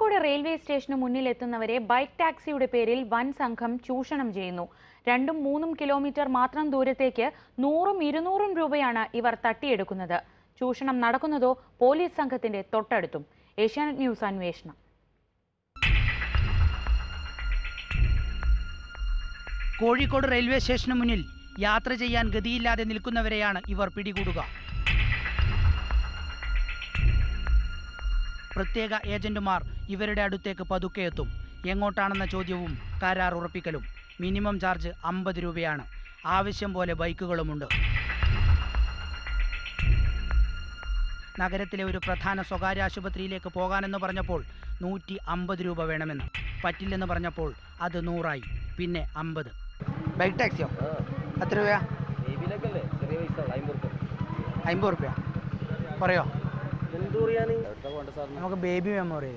Kozhikode railway സ്റ്റേഷന് മുന്നിൽ എത്തുന്നവരെ bike ടാക്സിയുടെ പേരിൽ വൻ സംഘം ചൂഷണം ചെയ്യുന്നു രണ്ടും മൂന്നും കിലോമീറ്റർ മാത്രം ദൂരത്തേക്ക് നൂറും ഇരുന്നൂറും രൂപയാണ് ഇവർ തട്ടിയെടുക്കുന്നത് ചൂഷണം നടക്കുന്നതോ പോലീസ് സംഘത്തിന്റെ തൊട്ടടുത്തും ഏഷ്യാനെറ്റ് ന്യൂസ് അന്വേഷണം കോഴിക്കോട് റെയിൽവേ സ്റ്റേഷന് മുന്നിൽ യാത്ര ചെയ്യാൻ ഗതിയില്ലാതെ നിൽക്കുന്നവരെയാണ് ഇവർ പിടികൂടുക പ്രത്യേക ഏജന്റുമാർ ഇവരുടെ അടുത്തേക്ക് പതുക്കെ എത്തും എങ്ങോട്ടാണെന്ന ചോദ്യവും കരാർ ഉറപ്പിക്കലും മിനിമം ചാർജ് അമ്പത് രൂപയാണ് ആവശ്യം പോലെ ബൈക്കുകളുമുണ്ട് നഗരത്തിലെ ഒരു പ്രധാന സ്വകാര്യ ആശുപത്രിയിലേക്ക് പോകാനെന്ന് പറഞ്ഞപ്പോൾ നൂറ്റി അമ്പത് രൂപ വേണമെന്ന് പറ്റില്ലെന്ന് പറഞ്ഞപ്പോൾ അത് നൂറായി പിന്നെ അമ്പത് ബൈക്ക് ടാക്സിയോ എത്ര രൂപയാ ബേബിയിലേക്കല്ലേ ചെറിയ പൈസ അമ്പത് റുപ്യ അമ്പത് റുപ്യ പറയോ എന്ത് പറയാൻ എവിടെ പോകണ്ട സാറിന് നമുക്ക് ബേബി മെമ്മോറി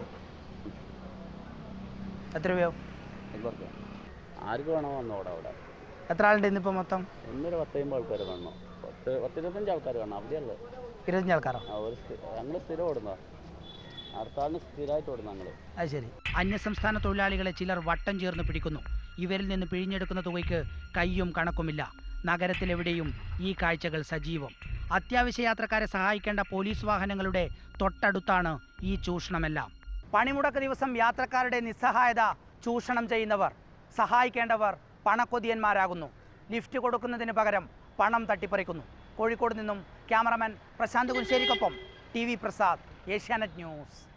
എത്ര രൂപയോ അമ്പത് റുപ്യ ആർക്ക് വേണോ വന്നോടെ അവിടെ എത്ര ആളുണ്ട് ഇന്നിപ്പോൾ മൊത്തം ഒന്നൊരു പത്തമ്പത് ആൾക്കാർ കാണണം പത്ത് പത്ത് ഇരുപത്തഞ്ച് ആൾക്കാർ കാണണം അവിടെയല്ലേ ഇരുപത്തഞ്ച് ആൾക്കാരോ ആ ഒരു ഞങ്ങൾ സ്ഥിരം ഓടുന്ന ഹർത്താലിന് സ്ഥിരമായിട്ട് ഓടുന്ന ഞങ്ങൾ അത് ശരി അന്യസംസ്ഥാന തൊഴിലാളികളെ ചിലർ വട്ടം ചേർന്ന് പിടിക്കുന്നു ഇവരിൽ നിന്ന് പിഴിഞ്ഞെടുക്കുന്ന തുകയ്ക്ക് കയ്യും കണക്കുമില്ല നഗരത്തിലെവിടെയും ഈ കാഴ്ചകൾ സജീവം അത്യാവശ്യ യാത്രക്കാരെ സഹായിക്കേണ്ട പോലീസ് വാഹനങ്ങളുടെ തൊട്ടടുത്താണ് ഈ ചൂഷണമെല്ലാം പണിമുടക്ക് ദിവസം യാത്രക്കാരുടെ നിസ്സഹായത ചൂഷണം ചെയ്യുന്നവർ സഹായിക്കേണ്ടവർ പണക്കൊതിയന്മാരാകുന്നു ലിഫ്റ്റ് കൊടുക്കുന്നതിന് പകരം പണം തട്ടിപ്പറിക്കുന്നു കോഴിക്കോട് നിന്നും ക്യാമറമാൻ പ്രശാന്ത് കുൻശ്ശേരിക്കൊപ്പം T V Prasad Asianet news